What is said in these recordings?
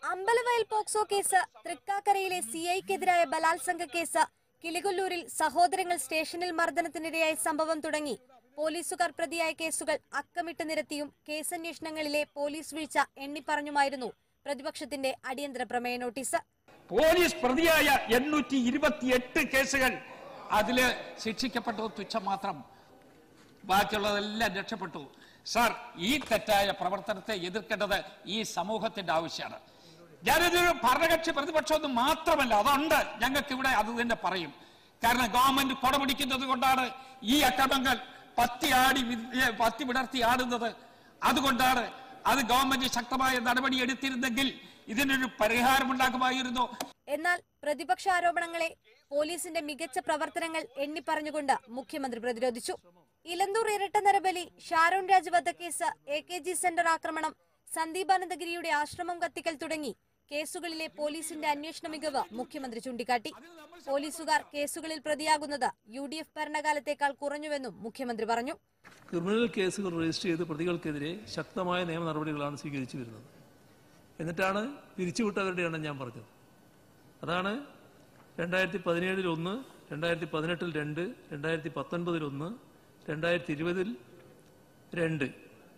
Ambalavayal POCSO case തൃക്കാക്കരയിലെ C ഐക്കെതിരായ ബലാത്സംഗ കേസ് കിളികൊല്ലൂരിൽ സഹോദരങ്ങൾ സ്റ്റേഷനിൽ മർദ്ദനത്തിനിരയായ സംഭവം തുടങ്ങി പോലീസുകാർ പ്രതിയായ കേസുകൾ അക്കമിട്ട് നിരത്തിയും കേസന്വേഷണങ്ങളിലെ പോലീസ് വീഴ്ച എണ്ണിപ്പറഞ്ഞുമായിരുന്നു പ്രതിപക്ഷത്തിന്റെ അടിയന്തര പ്രമേയ നോട്ടീസ് പോലീസ് പ്രതിയായ എണ്ണൂറ്റി ഇരുപത്തിയെട്ട് കേസുകൾ അതില് ശിക്ഷിക്കപ്പെട്ടത് തുച്ഛം മാത്രം ബാക്കിയുള്ളതെല്ലാം രക്ഷപ്പെട്ടു സാർ ഈ തെറ്റായ പ്രവർത്തനത്തെ എതിർക്കേണ്ടത് ഈ സമൂഹത്തിന്റെ ആവശ്യമാണ് ഞാനിതൊരു ഭരണകക്ഷി പ്രതിപക്ഷമൊന്നും മാത്രമല്ല അതുണ്ട് ഞങ്ങൾക്ക് ഇവിടെ അത് തന്നെ പറയും കാരണം ഗവൺമെന്റ് കൊടപിടിക്കുന്നത് കൊണ്ടാണ് ഈ അക്രമങ്ങൾ പത്തി ആടി വി- ഏ, പത്തി വിടർത്തി ആടുന്നത് അതുകൊണ്ടാണ് അത് ഗവൺമെന്റ് ശക്തമായ നടപടി എടുത്തിരുന്നെങ്കിൽ ഇതിനൊരു പരിഹാരമുണ്ടാക്കുമായിരുന്നു എന്നാൽ പ്രതിപക്ഷ ആരോപണങ്ങളെ പോലീസിന്റെ മികച്ച പ്രവർത്തനങ്ങൾ എണ്ണിപ്പറഞ്ഞുകൊണ്ട് മുഖ്യമന്ത്രി പ്രതിരോധിച്ചു ഇലന്തൂർ ഇരട്ട നരബലി ഷാരോൺ രാജ് വധക്കേസ് എ കെ ജി സെന്റർ ആക്രമണം സന്ദീപാനന്ദഗിരിയുടെ ആശ്രമം കത്തിക്കൽ തുടങ്ങി കേസുകളിലെ പോലീസിന്റെ അന്വേഷണ മികവ് മുഖ്യമന്ത്രി ചൂണ്ടിക്കാട്ടി പോലീസുകാർ കേസുകളിൽ പ്രതിയാകുന്നത് യു ഡി എഫ് ഭരണകാലത്തേക്കാൾ കുറഞ്ഞുവെന്നും മുഖ്യമന്ത്രി പറഞ്ഞു ക്രിമിനൽ കേസുകൾ രജിസ്റ്റർ ചെയ്ത് പ്രതികൾക്കെതിരെ ശക്തമായ നിയമ നടപടികളാണ് സ്വീകരിച്ചു വരുന്നത് എന്നിട്ടാണ് പിരിച്ചുവിട്ടവരുടെ എണ്ണം ഞാൻ പറഞ്ഞത് അതാണ് രണ്ടായിരത്തി പതിനേഴിൽ ഒന്ന് രണ്ടായിരത്തി പതിനെട്ടിൽ രണ്ട് രണ്ടായിരത്തി പത്തൊൻപതിൽ ഒന്ന് രണ്ടായിരത്തി ഇരുപതിൽ രണ്ട്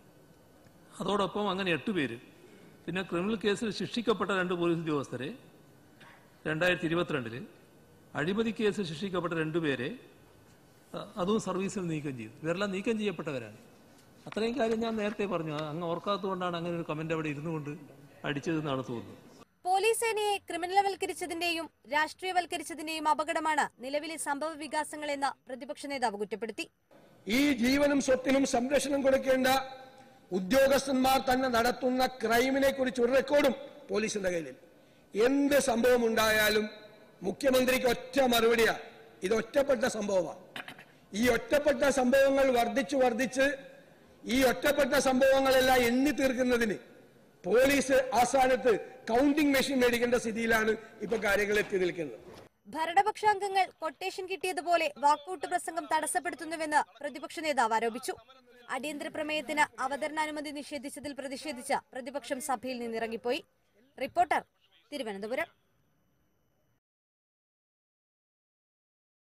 അതോടൊപ്പം അങ്ങനെ എട്ട് പേര് പിന്നെ ക്രിമിനൽ കേസിൽ ശിക്ഷിക്കപ്പെട്ട രണ്ട് പോലീസ് ഉദ്യോഗസ്ഥരെ രണ്ടായിരത്തി ഇരുപത്തിരണ്ടില് അഴിമതി കേസിൽ ശിക്ഷിക്കപ്പെട്ട രണ്ടുപേരെ അ- അതും സർവീസിൽ നീക്കം ചെയ്തു ഇവരെല്ലാം നീക്കം ചെയ്യപ്പെട്ടവരാണ് അത്രയും കാര്യം ഞാൻ നേരത്തെ പറഞ്ഞു ആ, അങ്ങ് ഓർക്കാത്തതുകൊണ്ടാണ് അങ്ങനെ ഒരു കമന്റ് അവിടെ ഇരുന്നു കൊണ്ട് അടിച്ചതെന്നാണ് തോന്നുന്നത് പോലീസ് സേനയെ ക്രിമിനൽവൽക്കരിച്ചതിന്റെയും രാഷ്ട്രീയവൽക്കരിച്ചതിന്റെയും അപകടമാണ് നിലവിലെ സംഭവ വികാസങ്ങളെന്ന് പ്രതിപക്ഷ നേതാവ് കുറ്റപ്പെടുത്തി ഈ ജീവനും സ്വത്തിനും സംരക്ഷണം കൊടുക്കേണ്ട ഉദ്യോഗസ്ഥന്മാർ തന്നെ നടത്തുന്ന ക്രൈമിനെ കുറിച്ച് ഒരു റെക്കോർഡും പോലീസിന്റെ കയ്യിലില്ല എന്ത് സംഭവം ഉണ്ടായാലും മുഖ്യമന്ത്രിക്ക് ഒറ്റ മറുപടിയാ ഇത് ഒറ്റപ്പെട്ട സംഭവമാണ് ഈ ഒറ്റപ്പെട്ട സംഭവങ്ങൾ വർദ്ധിച്ചു വർദ്ധിച്ച് ഈ ഒറ്റപ്പെട്ട സംഭവങ്ങളെല്ലാം എണ്ണി തീർക്കുന്നതിന് പോലീസ് ആസ്ഥാനത്ത് കൗണ്ടിംഗ് മെഷീൻ മേടിക്കേണ്ട സ്ഥിതിയിലാണ് ഇപ്പൊ കാര്യങ്ങൾ എത്തി നിൽക്കുന്നത് ഭരണപക്ഷാംഗങ്ങൾ കൊട്ടേഷൻ കിട്ടിയതുപോലെ വാക്കൌട്ട് പ്രസംഗം തടസ്സപ്പെടുത്തുന്നുവെന്ന് പ്രതിപക്ഷ നേതാവ് ആരോപിച്ചു അടിയന്തര പ്രമേയത്തിന് അവതരണാനുമതി നിഷേധിച്ചതിൽ പ്രതിഷേധിച്ച് പ്രതിപക്ഷം സഭയിൽ നിന്നിറങ്ങിപ്പോയി റിപ്പോർട്ടർ തിരുവനന്തപുരം